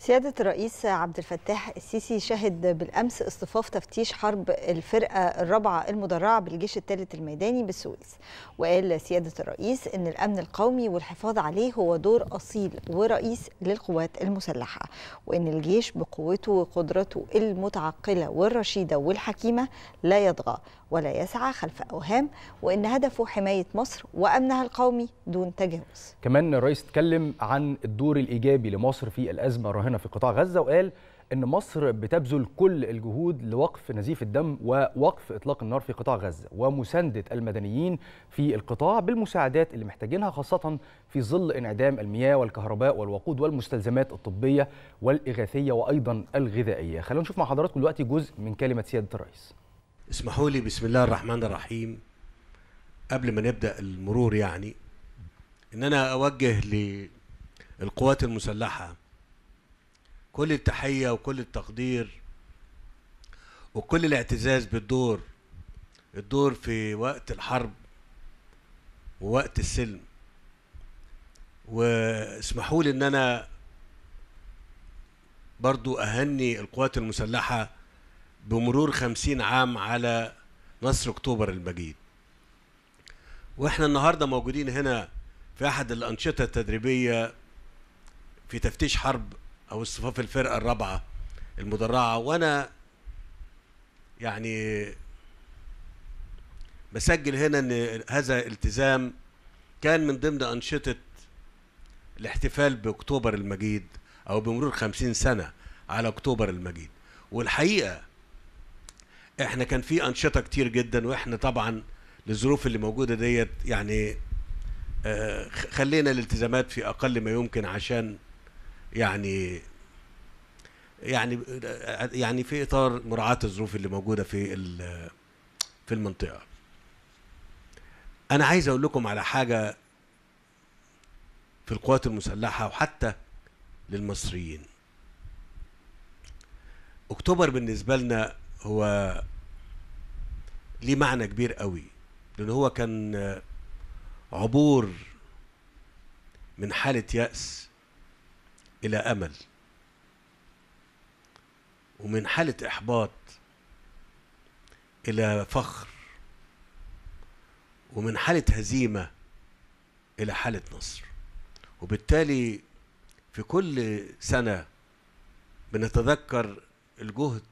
سيادة الرئيس عبد الفتاح السيسي شهد بالأمس اصطفاف تفتيش حرب الفرقة الرابعة المدرعة بالجيش الثالث الميداني بالسويس وقال سيادة الرئيس أن الأمن القومي والحفاظ عليه هو دور أصيل ورئيس للقوات المسلحة وأن الجيش بقوته وقدرته المتعقلة والرشيدة والحكيمة لا يطغى ولا يسعى خلف أوهام وأن هدفه حماية مصر وأمنها القومي دون تجاوز كمان الرئيس اتكلم عن الدور الإيجابي لمصر في الأزمة الراهنة في قطاع غزة وقال ان مصر بتبذل كل الجهود لوقف نزيف الدم ووقف اطلاق النار في قطاع غزه ومسانده المدنيين في القطاع بالمساعدات اللي محتاجينها خاصه في ظل انعدام المياه والكهرباء والوقود والمستلزمات الطبيه والاغاثيه وايضا الغذائيه خلونا نشوف مع حضراتكم دلوقتي جزء من كلمه سياده الرئيس اسمحوا لي بسم الله الرحمن الرحيم قبل ما نبدا المرور يعني ان انا اوجه للقوات المسلحه كل التحيه وكل التقدير وكل الاعتزاز بالدور الدور في وقت الحرب ووقت السلم واسمحوا لي ان انا برضو اهني القوات المسلحه بمرور خمسين عام على نصر اكتوبر المجيد واحنا النهارده موجودين هنا في احد الانشطه التدريبيه في تفتيش حرب او اصطفاف الفرقه الرابعه المدرعه وانا يعني بسجل هنا ان هذا التزام كان من ضمن انشطه الاحتفال باكتوبر المجيد او بمرور خمسين سنه على اكتوبر المجيد والحقيقه احنا كان في انشطه كتير جدا واحنا طبعا للظروف اللي موجوده ديت يعني آه خلينا الالتزامات في اقل ما يمكن عشان يعني يعني يعني في اطار مراعاه الظروف اللي موجوده في في المنطقه انا عايز اقول لكم على حاجه في القوات المسلحه وحتى للمصريين اكتوبر بالنسبه لنا هو ليه معنى كبير قوي لان هو كان عبور من حاله ياس الى امل ومن حاله احباط الى فخر ومن حاله هزيمه الى حاله نصر وبالتالي في كل سنه بنتذكر الجهد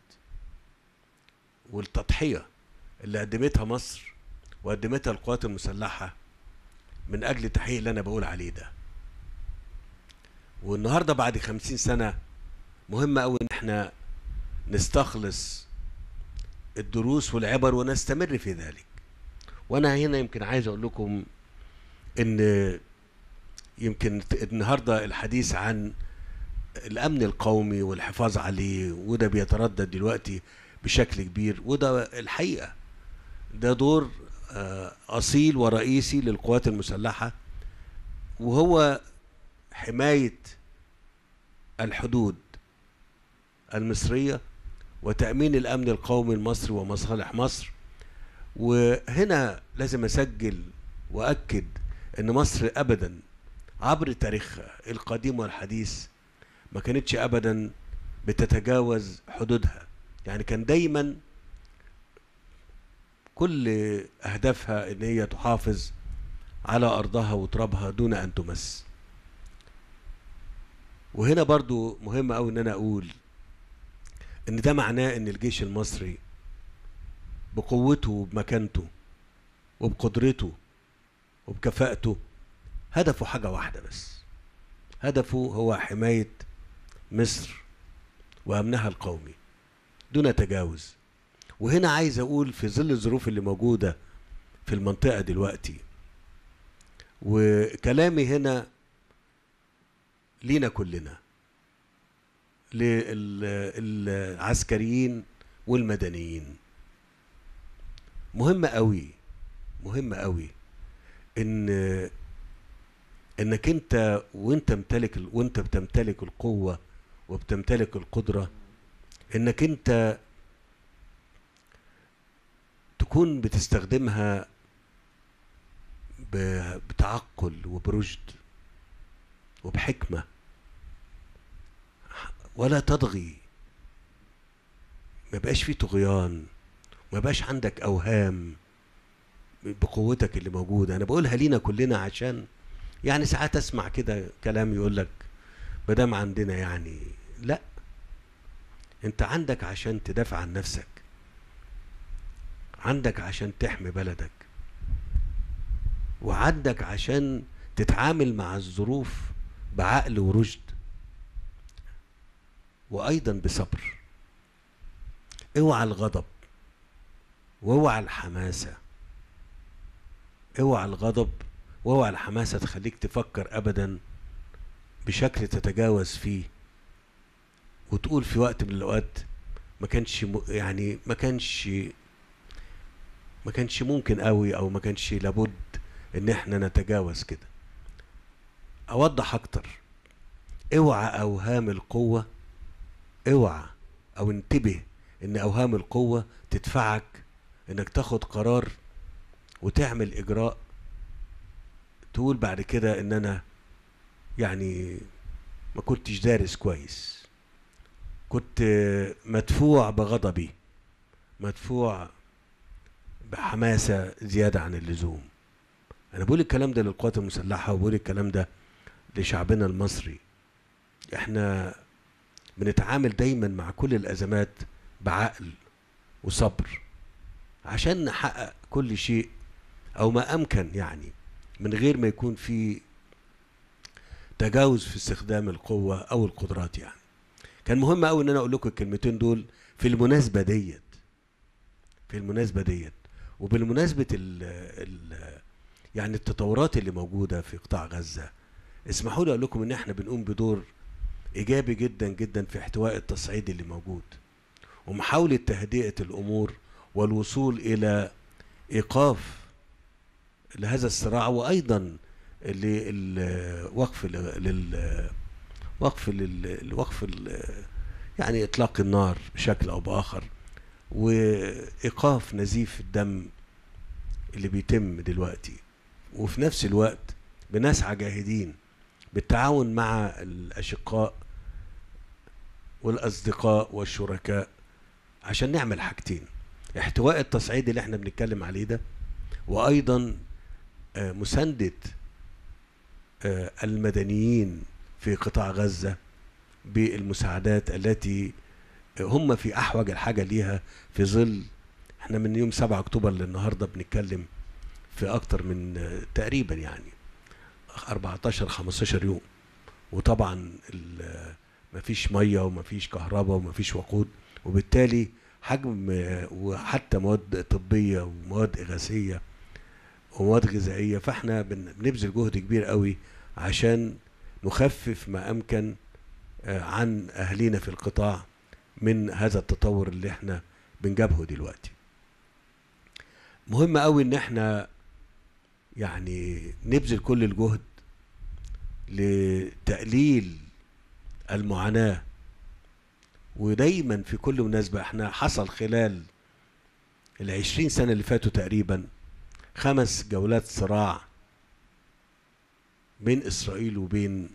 والتضحيه اللي قدمتها مصر وقدمتها القوات المسلحه من اجل التحقيق اللي انا بقول عليه ده والنهارده بعد خمسين سنه مهم قوي ان احنا نستخلص الدروس والعبر ونستمر في ذلك وانا هنا يمكن عايز اقول لكم ان يمكن النهارده الحديث عن الامن القومي والحفاظ عليه وده بيتردد دلوقتي بشكل كبير وده الحقيقه ده دور اصيل ورئيسي للقوات المسلحه وهو حمايه الحدود المصريه وتامين الامن القومي المصري ومصالح مصر وهنا لازم اسجل واكد ان مصر ابدا عبر تاريخها القديم والحديث ما كانتش ابدا بتتجاوز حدودها يعني كان دايما كل اهدافها ان هي تحافظ على ارضها وترابها دون ان تمس وهنا برضو مهم قوي ان انا اقول ان ده معناه ان الجيش المصري بقوته وبمكانته وبقدرته وبكفاءته هدفه حاجة واحدة بس هدفه هو حماية مصر وأمنها القومي دون تجاوز وهنا عايز أقول في ظل الظروف اللي موجودة في المنطقة دلوقتي وكلامي هنا لينا كلنا للعسكريين والمدنيين مهم قوي مهم قوي ان انك انت وانت ممتلك وانت بتمتلك القوه وبتمتلك القدره انك انت تكون بتستخدمها بتعقل وبرشد وبحكمه ولا تطغي ما بقاش في طغيان ما بقاش عندك اوهام بقوتك اللي موجوده انا بقولها لينا كلنا عشان يعني ساعات اسمع كده كلام يقول لك ما دام عندنا يعني لا انت عندك عشان تدافع عن نفسك عندك عشان تحمي بلدك وعندك عشان تتعامل مع الظروف بعقل ورشد وايضا بصبر اوعى الغضب واوعى الحماسه اوعى الغضب واوعى الحماسه تخليك تفكر ابدا بشكل تتجاوز فيه وتقول في وقت من الاوقات ما كانش م- يعني ما كانش ما كانش ممكن قوي او ما كانش لابد ان احنا نتجاوز كده اوضح اكتر اوعى اوهام القوه اوعى او انتبه ان اوهام القوه تدفعك انك تاخد قرار وتعمل اجراء تقول بعد كده ان انا يعني ما كنتش دارس كويس كنت مدفوع بغضبي مدفوع بحماسة زيادة عن اللزوم أنا بقول الكلام ده للقوات المسلحة وبقول الكلام ده لشعبنا المصري احنا بنتعامل دايما مع كل الأزمات بعقل وصبر عشان نحقق كل شيء أو ما أمكن يعني من غير ما يكون في تجاوز في استخدام القوة أو القدرات يعني كان مهم قوي ان انا اقول لكم الكلمتين دول في المناسبه ديت في المناسبه ديت وبالمناسبه ال ال يعني التطورات اللي موجوده في قطاع غزه اسمحوا لي اقول لكم ان احنا بنقوم بدور ايجابي جدا جدا في احتواء التصعيد اللي موجود ومحاوله تهدئه الامور والوصول الى ايقاف لهذا الصراع وايضا للوقف لل وقف لل- وقف ال- يعني اطلاق النار بشكل او باخر وايقاف نزيف الدم اللي بيتم دلوقتي وفي نفس الوقت بنسعى جاهدين بالتعاون مع الاشقاء والاصدقاء والشركاء عشان نعمل حاجتين احتواء التصعيد اللي احنا بنتكلم عليه ده وايضا آه، مسانده آه، المدنيين في قطاع غزة بالمساعدات التي هم في أحوج الحاجة ليها في ظل احنا من يوم 7 أكتوبر للنهاردة بنتكلم في أكتر من آه، تقريبا يعني 14 15 يوم وطبعا ال- مفيش مية ومفيش كهرباء ومفيش وقود وبالتالي حجم آه، وحتى مواد طبية ومواد إغاثية ومواد غذائية فاحنا بن- بنبذل جهد كبير قوي عشان نخفف ما امكن آه، عن اهالينا في القطاع من هذا التطور اللي احنا بنجابهه دلوقتي مهم قوي ان احنا يعني نبذل كل الجهد لتقليل المعاناة ودايما في كل مناسبة احنا حصل خلال العشرين سنة اللي فاتوا تقريبا خمس جولات صراع بين اسرائيل وبين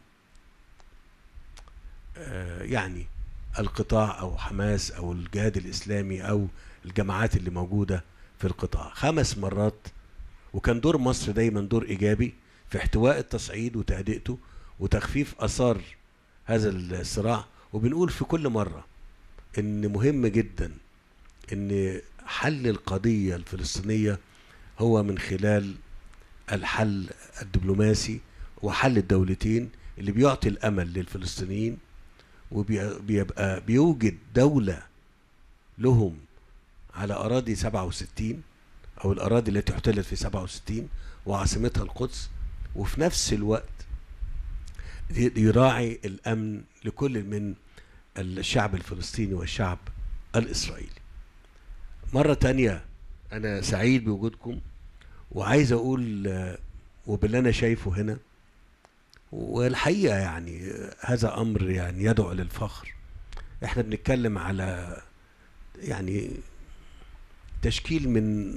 آه، يعني القطاع او حماس او الجهاد الاسلامي او الجماعات اللي موجوده في القطاع خمس مرات وكان دور مصر دايما دور ايجابي في احتواء التصعيد وتهدئته وتخفيف اثار هذا الصراع وبنقول في كل مره ان مهم جدا ان حل القضيه الفلسطينيه هو من خلال الحل الدبلوماسي وحل الدولتين اللي بيعطي الامل للفلسطينيين وبيبقى بيوجد دولة لهم على أراضي 67 أو الأراضي التي احتلت في 67 وعاصمتها القدس وفي نفس الوقت يراعي الأمن لكل من الشعب الفلسطيني والشعب الإسرائيلي مرة تانية أنا سعيد بوجودكم وعايز أقول آه، وباللي أنا شايفه هنا والحقيقة يعني هذا أمر يعني يدعو للفخر احنا بنتكلم على يعني تشكيل من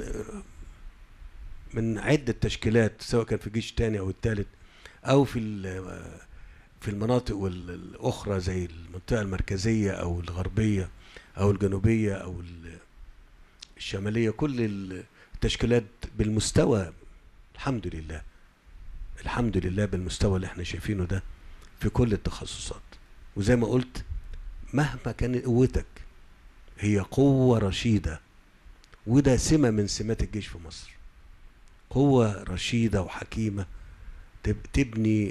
من عدة تشكيلات سواء كان في الجيش الثاني أو الثالث أو في ال- في في المناطق وال- الأخرى زي المنطقة المركزية أو الغربية أو الجنوبية أو ال- الشمالية كل التشكيلات بالمستوى الحمد لله الحمد لله بالمستوى اللي احنا شايفينه ده في كل التخصصات وزي ما قلت مهما كانت قوتك هي قوة رشيدة وده سمة من سمات الجيش في مصر قوة رشيدة وحكيمة تب- تبني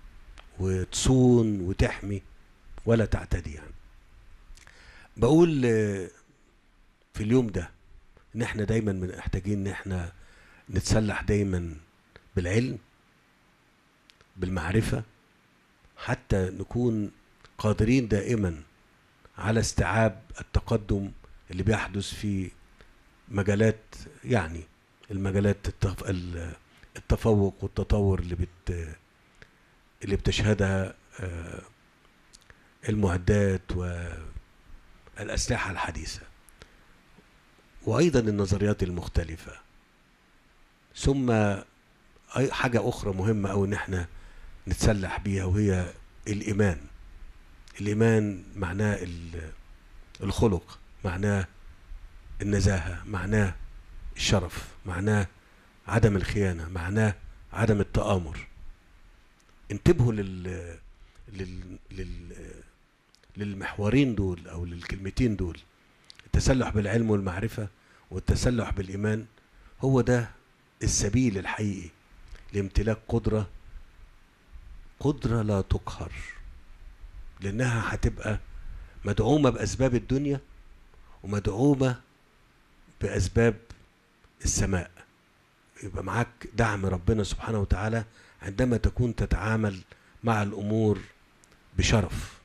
وتصون وتحمي ولا تعتدي يعني بقول آه، في اليوم ده ان احنا دايما من محتاجين ان احنا نتسلح دايما بالعلم بالمعرفة حتى نكون قادرين دائما على استيعاب التقدم اللي بيحدث في مجالات يعني المجالات التف... ال- التفوق والتطور اللي بت اللي بتشهدها آه، المعدات والأسلحة الحديثة وأيضا النظريات المختلفة ثم أي حاجة أخرى مهمة أو إن احنا نتسلح بيها وهي الإيمان الإيمان معناه ال- الخلق معناه النزاهة معناه الشرف معناه عدم الخيانة معناه عدم التآمر انتبهوا لل لل, لل... للمحورين دول او للكلمتين دول التسلح بالعلم والمعرفة والتسلح بالإيمان هو ده السبيل الحقيقي لامتلاك قدرة قدرة لا تقهر لأنها هتبقى مدعومة بأسباب الدنيا ومدعومة بأسباب السماء يبقى معاك دعم ربنا سبحانه وتعالى عندما تكون تتعامل مع الأمور بشرف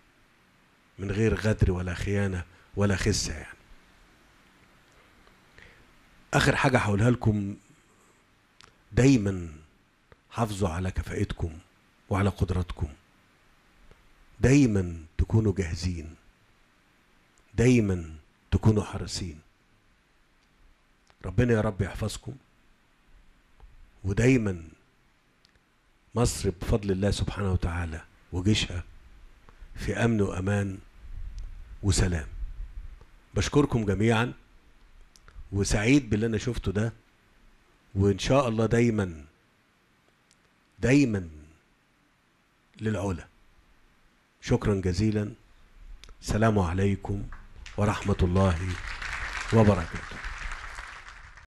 من غير غدر ولا خيانة ولا خسة يعني آخر حاجة هقولها لكم دايما حافظوا على كفاءتكم وعلى قدراتكم دايما تكونوا جاهزين دايما تكونوا حريصين ربنا يا رب يحفظكم ودايما مصر بفضل الله سبحانه وتعالى وجيشها في امن وامان وسلام بشكركم جميعا وسعيد باللي انا شفته ده وان شاء الله دايما دايما للعلا شكرا جزيلا السلام عليكم ورحمه الله وبركاته